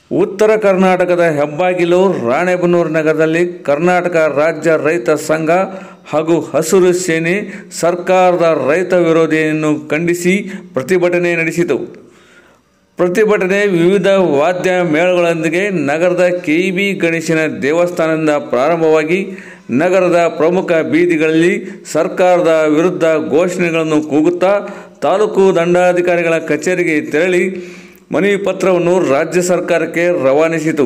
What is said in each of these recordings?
ಉತ್ತರ ಕರ್ನಾಟಕದ ಹೆಬ್ಬಾಗಿಲು ರಾಣೆಬೆನ್ನೂರು ನಗರದಲ್ಲಿ ಕರ್ನಾಟಕ ರಾಜ್ಯ ರೈತ ಸಂಘ ಹಾಗೂ ಹಸಿರು ಸೇನೆ ಸರ್ಕಾರದ ರೈತ ವಿರೋಧಿಯನ್ನು ಖಂಡಿಸಿ ಪ್ರತಿಭಟನೆ ನಡೆಸಿತು ಪ್ರತಿಭಟನೆ ವಿವಿಧ ವಾದ್ಯ ಮೇಳಗಳೊಂದಿಗೆ ನಗರದ ಕೆಇಬಿ ಗಣೇಶನ ದೇವಸ್ಥಾನದಿಂದ ಪ್ರಾರಂಭವಾಗಿ ನಗರದ ಪ್ರಮುಖ ಬೀದಿಗಳಲ್ಲಿ ಸರ್ಕಾರದ ವಿರುದ್ಧ ಘೋಷಣೆಗಳನ್ನು ಕೂಗುತ್ತಾ ತಾಲೂಕು ದಂಡಾಧಿಕಾರಿಗಳ ಕಚೇರಿಗೆ ತೆರಳಿ ಮನವಿ ಪತ್ರವನ್ನು ರಾಜ್ಯ ಸರ್ಕಾರಕ್ಕೆ ರವಾನಿಸಿತು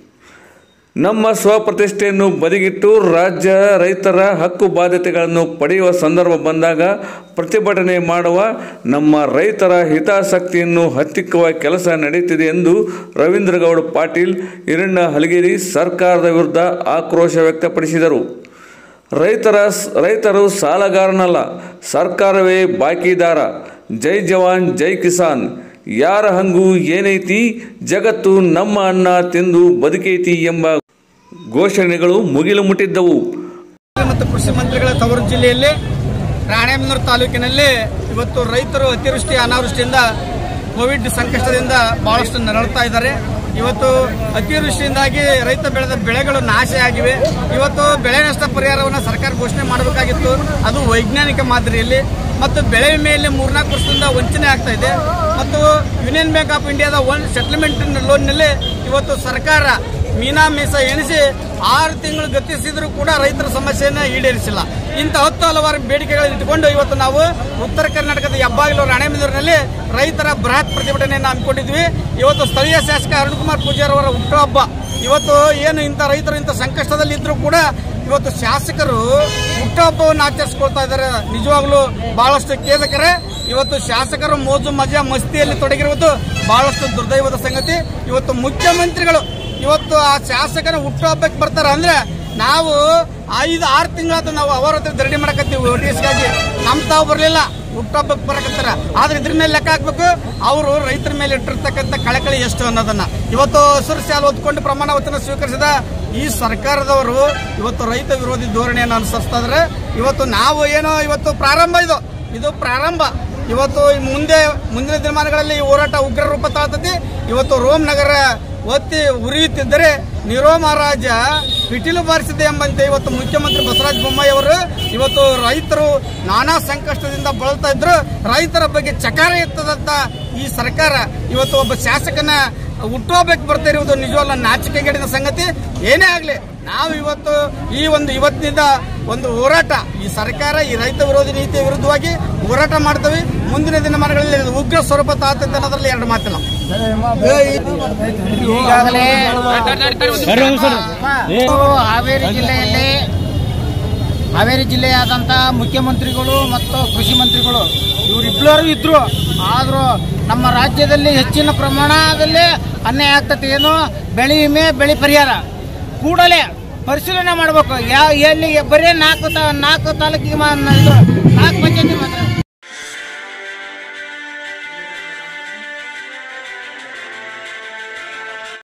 ನಮ್ಮ ಸ್ವಪ್ರತಿಷ್ಠೆಯನ್ನು ಬದಿಗಿಟ್ಟು ರಾಜ್ಯ ರೈತರ ಹಕ್ಕು ಬಾಧ್ಯತೆಗಳನ್ನು ಪಡೆಯುವ ಸಂದರ್ಭ ಬಂದಾಗ ಪ್ರತಿಭಟನೆ ಮಾಡುವ ನಮ್ಮ ರೈತರ ಹಿತಾಸಕ್ತಿಯನ್ನು ಹತ್ತಿಕ್ಕುವ ಕೆಲಸ ನಡೆಯುತ್ತಿದೆ ಎಂದು ರವೀಂದ್ರಗೌಡ ಪಾಟೀಲ್ ಹಿರಣ್ಣ ಹಲಗೇರಿ ಸರ್ಕಾರದ ವಿರುದ್ಧ ಆಕ್ರೋಶ ವ್ಯಕ್ತಪಡಿಸಿದರು ರೈತರ ರೈತರು ಸಾಲಗಾರನಲ್ಲ ಸರ್ಕಾರವೇ ಬಾಕಿದಾರ ಜೈ ಜವಾನ್ ಜೈ ಕಿಸಾನ್ ಯಾರ ಹಂಗು ಏನೈತಿ ಜಗತ್ತು ನಮ್ಮ ಅನ್ನ ತಿಂದು ಬದುಕೈತಿ ಎಂಬ ಘೋಷಣೆಗಳು ಮುಗಿಲು ಮುಟ್ಟಿದ್ದವು ಮತ್ತು ಕೃಷಿ ಮಂತ್ರಿಗಳ ತವರು ಜಿಲ್ಲೆಯಲ್ಲಿ ರಾಣೆಬೆನ್ನೂರು ತಾಲೂಕಿನಲ್ಲಿ ಇವತ್ತು ರೈತರು ಅತಿವೃಷ್ಟಿ ಅನಾವೃಷ್ಟಿಯಿಂದ ಕೋವಿಡ್ ಸಂಕಷ್ಟದಿಂದ ಬಹಳಷ್ಟು ನರಳುತ್ತಾ ಇದ್ದಾರೆ ಇವತ್ತು ಅತಿವೃಷ್ಟಿಯಿಂದಾಗಿ ರೈತ ಬೆಳೆದ ಬೆಳೆಗಳು ನಾಶ ಆಗಿವೆ ಇವತ್ತು ಬೆಳೆ ನಷ್ಟ ಪರಿಹಾರವನ್ನು ಸರ್ಕಾರ ಘೋಷಣೆ ಮಾಡಬೇಕಾಗಿತ್ತು ಅದು ವೈಜ್ಞಾನಿಕ ಮಾದರಿಯಲ್ಲಿ ಮತ್ತು ಬೆಳೆ ವಿಮೆಯಲ್ಲಿ ಮೂರ್ನಾಲ್ಕು ವರ್ಷದಿಂದ ವಂಚನೆ ಆಗ್ತಾ ಇದೆ ಮತ್ತು ಯೂನಿಯನ್ ಬ್ಯಾಂಕ್ ಆಫ್ ಇಂಡಿಯಾದ ಒನ್ ಸೆಟಲ್ಮೆಂಟ್ ಲೋನ್ನಲ್ಲಿ ಇವತ್ತು ಸರ್ಕಾರ ಮೀನಾ ಮೀಸ ಎಣಿಸಿ ಆರು ತಿಂಗಳು ಗತಿಸಿದ್ರು ಕೂಡ ರೈತರ ಸಮಸ್ಯೆಯನ್ನು ಈಡೇರಿಸಿಲ್ಲ ಇಂಥ ಹತ್ತು ಹಲವಾರು ಬೇಡಿಕೆಗಳನ್ನು ಇಟ್ಟುಕೊಂಡು ಇವತ್ತು ನಾವು ಉತ್ತರ ಕರ್ನಾಟಕದ ಹೆಬ್ಬಾಗಿಲು ರಾಣೆಬೆನ್ನೂರಿನಲ್ಲಿ ರೈತರ ಬೃಹತ್ ಪ್ರತಿಭಟನೆಯನ್ನು ಹಮ್ಮಿಕೊಂಡಿದ್ವಿ ಇವತ್ತು ಸ್ಥಳೀಯ ಶಾಸಕ ಅರುಣಕುಮಾರ್ ಪೂಜಾರ್ ಅವರ ಹುಟ್ಟುಹಬ್ಬ ಇವತ್ತು ಏನು ಇಂಥ ರೈತರು ಇಂಥ ಸಂಕಷ್ಟದಲ್ಲಿ ಇದ್ರೂ ಕೂಡ ಇವತ್ತು ಶಾಸಕರು ಹುಟ್ಟುಹಬ್ಬವನ್ನು ಆಚರಿಸ್ಕೊಳ್ತಾ ಇದ್ದಾರೆ ನಿಜವಾಗ್ಲೂ ಬಹಳಷ್ಟು ಖೇದಕರೇ ಇವತ್ತು ಶಾಸಕರು ಮೋಜು ಮಜಾ ಮಸ್ತಿಯಲ್ಲಿ ತೊಡಗಿರುವುದು ಬಹಳಷ್ಟು ದುರ್ದೈವದ ಸಂಗತಿ ಇವತ್ತು ಮುಖ್ಯಮಂತ್ರಿಗಳು ಇವತ್ತು ಆ ಶಾಸಕರ ಹುಟ್ಟುಹಬ್ಬಕ್ಕೆ ಬರ್ತಾರ ಅಂದ್ರೆ ನಾವು ಐದು ಆರು ತಿಂಗಳಾದ ನಾವು ಅವರ ಹತ್ರ ಧರಣಿ ಮಾಡಕತ್ತೀವಿ ಓಟಿಎಸ್ಗಾಗಿ ನಮ್ ತಾವು ಬರಲಿಲ್ಲ ಹುಟ್ಟುಹಬ್ಬಕ್ಕೆ ಬರಕತ್ತಾರ ಆದ್ರೆ ಇದ್ರ ಮೇಲೆ ಲೆಕ್ಕ ಹಾಕ್ಬೇಕು ಅವರು ರೈತರ ಮೇಲೆ ಇಟ್ಟಿರ್ತಕ್ಕಂಥ ಕಳಕಳಿ ಎಷ್ಟು ಅನ್ನೋದನ್ನ ಇವತ್ತು ಹಸಿರು ಶಾಲೆ ಹೊತ್ಕೊಂಡು ಪ್ರಮಾಣ ವಚನ ಸ್ವೀಕರಿಸಿದ ಈ ಸರ್ಕಾರದವರು ಇವತ್ತು ರೈತ ವಿರೋಧಿ ಧೋರಣೆಯನ್ನು ಅನುಸರಿಸ್ತಾ ಇದಾರೆ ಇವತ್ತು ನಾವು ಏನೋ ಇವತ್ತು ಪ್ರಾರಂಭ ಇದು ಇದು ಪ್ರಾರಂಭ ಇವತ್ತು ಈ ಮುಂದೆ ಮುಂದಿನ ದಿನಮಾನಗಳಲ್ಲಿ ಈ ಹೋರಾಟ ಉಗ್ರ ರೂಪ ತಾಳ್ತತಿ ಇವತ್ತು ರೋಮ್ ನಗರ ಒತ್ತಿ ಉರಿಯುತ್ತಿದ್ದರೆ ನಿರೋ ಮಹಾರಾಜ ಪಿಟೀಲು ಬಾರಿಸಿದೆ ಎಂಬಂತೆ ಇವತ್ತು ಮುಖ್ಯಮಂತ್ರಿ ಬಸವರಾಜ ಬೊಮ್ಮಾಯಿ ಅವರು ಇವತ್ತು ರೈತರು ನಾನಾ ಸಂಕಷ್ಟದಿಂದ ಬಳಲ್ತಾ ಇದ್ರು ರೈತರ ಬಗ್ಗೆ ಚಕಾರ ಎತ್ತದಂತ ಈ ಸರ್ಕಾರ ಇವತ್ತು ಒಬ್ಬ ಶಾಸಕನ ಹುಟ್ಟುಹಬ್ಬಕ್ಕೆ ಬರ್ತಾ ಇರುವುದು ನಿಜವಲ್ಲ ನಾಚಿಕೆಗೇಡಿನ ಸಂಗತಿ ಏನೇ ಆಗಲಿ ನಾವು ಇವತ್ತು ಈ ಒಂದು ಇವತ್ತಿನಿಂದ ಒಂದು ಹೋರಾಟ ಈ ಸರ್ಕಾರ ಈ ರೈತ ವಿರೋಧಿ ನೀತಿಯ ವಿರುದ್ಧವಾಗಿ ಹೋರಾಟ ಮಾಡ್ತೇವೆ ಮುಂದಿನ ದಿನಮಾನಗಳಲ್ಲಿ ಇದು ಉಗ್ರ ಸ್ವರೂಪ ತಾತಂತೆ ಅನ್ನೋದ್ರಲ್ಲಿ ಎರಡು ಮಾತಿಲ್ಲ ಈಗಾಗಲೇ ಹಾವೇರಿ ಜಿಲ್ಲೆಯಲ್ಲಿ ಹಾವೇರಿ ಜಿಲ್ಲೆಯಾದಂಥ ಮುಖ್ಯಮಂತ್ರಿಗಳು ಮತ್ತು ಕೃಷಿ ಮಂತ್ರಿಗಳು ಇವರಿಬ್ಬರು ಇದ್ರು ಆದರೂ ನಮ್ಮ ರಾಜ್ಯದಲ್ಲಿ ಹೆಚ್ಚಿನ ಪ್ರಮಾಣದಲ್ಲಿ ಅನ್ಯಾಯ ಆಗ್ತದೆ ಏನು ಬೆಳೆ ವಿಮೆ ಬೆಳೆ ಪರಿಹಾರ ಕೂಡಲೇ ಪರಿಶೀಲನೆ ಮಾಡಬೇಕು ಯಾವ ಎಲ್ಲಿ ಬರೀ ನಾಲ್ಕು ತಾ ನಾಲ್ಕು ತಾಲೂಕಿಗೆ ಮಾ- ಇದು ನಾಲ್ಕು ಪಂಚಾಯತಿ ಮಾತ್ರ